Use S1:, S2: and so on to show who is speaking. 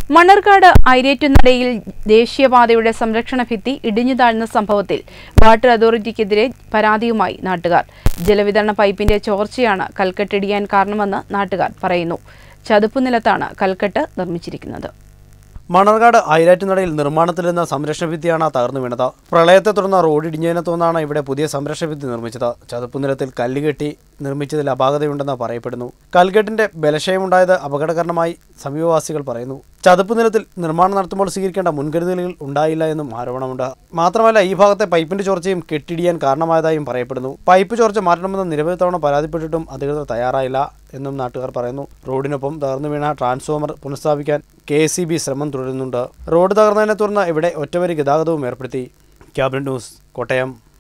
S1: മണ്ണർക്കാട് ഐരേറ്റുനടയിൽ ദേശീയപാതയുടെ സംരക്ഷണ ഭിത്തി ഇടിഞ്ഞു താഴ്ന്ന സംഭവത്തിൽ വാട്ടർ അതോറിറ്റിക്കെതിരെ പരാതിയുമായി നാട്ടുകാർ ജലവിതരണ പൈപ്പിന്റെ ചോർച്ചയാണ് കൽക്കെട്ടിടിയാൻ കാരണമെന്ന് നാട്ടുകാർ പറയുന്നു ചതുപ്പ് നിലത്താണ് കൽക്കെട്ട് നിർമ്മിച്ചിരിക്കുന്നത്
S2: മണർകാട് ഐരാറ്റുനടയിൽ നിർമ്മാണത്തിലിരുന്ന സംരക്ഷണ ഭിത്തിയാണ് തകർന്നു വീണത് പ്രളയത്തെ തുടർന്ന് റോഡ് ഇടിഞ്ഞതിനെ തുടർന്നാണ് ഇവിടെ പുതിയ സംരക്ഷണ ഭിത്തി നിർമ്മിച്ചത് ചതുപ്പ് നിലത്തിൽ കല്ലുകെട്ടി നിർമ്മിച്ചതിൽ അപാകതയുണ്ടെന്ന് പറയപ്പെടുന്നു കൽക്കെട്ടിന്റെ ബലക്ഷയമുണ്ടായത് അപകടകരമായി സമീപവാസികൾ പറയുന്നു ചതുപ്പ് നിലത്തിൽ നിർമ്മാണം നടത്തുമ്പോൾ സ്വീകരിക്കേണ്ട മുൻകരുതലുകൾ ഉണ്ടായില്ല എന്നും ആരോപണമുണ്ട് മാത്രമല്ല ഈ ഭാഗത്തെ പൈപ്പിന്റെ ചോർച്ചയും കെട്ടിടിയാൻ കാരണമായതായും പറയപ്പെടുന്നു പൈപ്പ് ചോർച്ച മാറ്റണമെന്ന് നിരവധി തവണ പരാതിപ്പെട്ടിട്ടും അധികൃതർ തയ്യാറായില്ല എന്നും നാട്ടുകാർ പറയുന്നു റോഡിനൊപ്പം തകർന്നു വീണ ട്രാൻസ്ഫോമർ പുനഃസ്ഥാപിക്കാൻ കെ എസ് ശ്രമം തുടരുന്നുണ്ട് റോഡ് തകർന്നതിനെ തുടർന്ന് ഇവിടെ ഒറ്റവരി ഗതാഗതവും ഏർപ്പെടുത്തി ക്യാബിനറ്റ് ന്യൂസ് കോട്ടയം